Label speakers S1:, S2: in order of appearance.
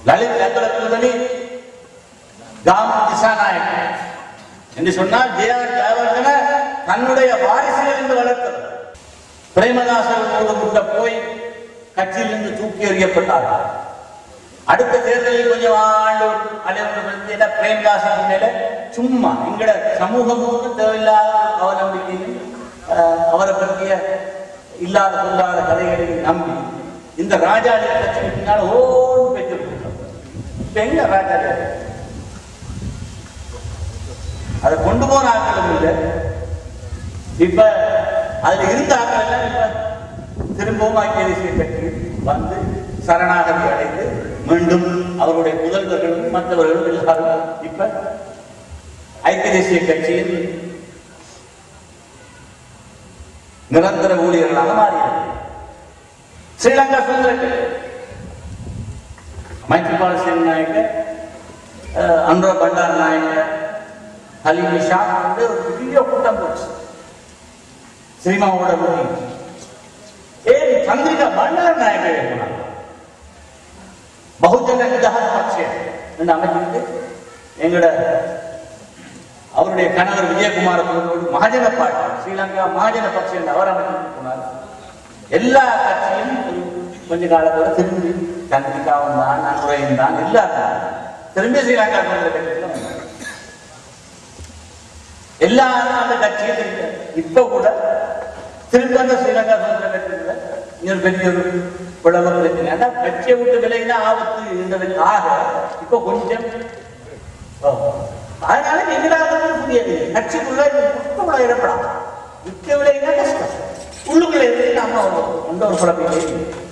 S1: லலித் லங்கலத்துதனி காம திசாநாயக் என்று சொன்னால் ஜெயர் ஜெயவர்தன தன்னுடைய வாரிசிலிருந்து வளர்த்தவர் பிரேமதாசர் முட்ட போய் கட்சியிலிருந்து தூக்கி எறியப்பட்டார்கள் அடுத்த தேர்தலில் கொஞ்சம் ஆண்டு அலைவந்த பிரேமதாசன் மேல சும்மா எங்கட சமூகமும் தேவையில்லாத அவநம்பிக்கையும் அஹ், அவரை பற்றிய இல்லாத கொள்ளாத கதைகளையும் நம்பி இந்த ராஜாளி கட்சி பின்னால் ஓடு பெற்று இப்ப எங்க ராஜாளி அதை கொண்டு போன ஆட்களும் இல்லை இப்ப அதுல இருந்த ஆட்கள் எல்லாம் இப்ப திரும்பவும் ஐக்கிய தேசிய கட்சி வந்து சரணாகதி அடைந்து மீண்டும் அவருடைய முதல்வர்களும் மற்றவர்களும் எல்லாரும் இப்ப ஐக்கிய தேசிய கட்சியில் நிரந்தர ஊழியர்களாக மாறியது ஸ்ரீலங்கா சுதந்திர கட்சி. மைத்ரிபால சேனாயக்க அன்ரோ பண்டார நாயக்க ஹலீம் ஷா வந்து ஒரு பெரிய கூட்டம் போச்சு சினிமாவோட முடியும் ஏன் சந்திரிகா பண்டார நாயக்க போனாங்க பகுஜன விதஹா பட்சம் என்று அமைச்சிட்டு எங்களோட அவருடைய கணவர் விஜயகுமார குழுவோடு மகாஜன பாட்டு ஸ்ரீலங்கா மகாஜன பட்சம் என்று அவர் அமைச்சிட்டு போனார் எல்லா கட்சியும் ஒரு கொஞ்ச காலத்தோட திரும்பி சந்திரிகாவும் தான் அனுரையும் தான் எல்லாரும் திரும்பி ஸ்ரீலங்கா சுதந்திர கட்சியில வந்தாங்க. எல்லாரும் அந்த கட்சியை திரும்ப இப்ப கூட திரும்ப அந்த ஸ்ரீலங்கா சுதந்திர கட்சியில இன்னொரு பெரிய ஒரு பிளவு பிரச்சனை ஏன்னா கட்சியை விட்டு விலகினா ஆபத்து இருந்ததுக்காக இப்ப கொஞ்சம் ஓ. அதனால எதிராக புரியாது கட்சிக்குள்ள புஷ்பமுள்ள இடப்படாது விட்டு விலகினா கஷ்டம் உள்ளுக்குள்ள இருந்து நம்ம ஒன்ற ஒரு குழப்பம்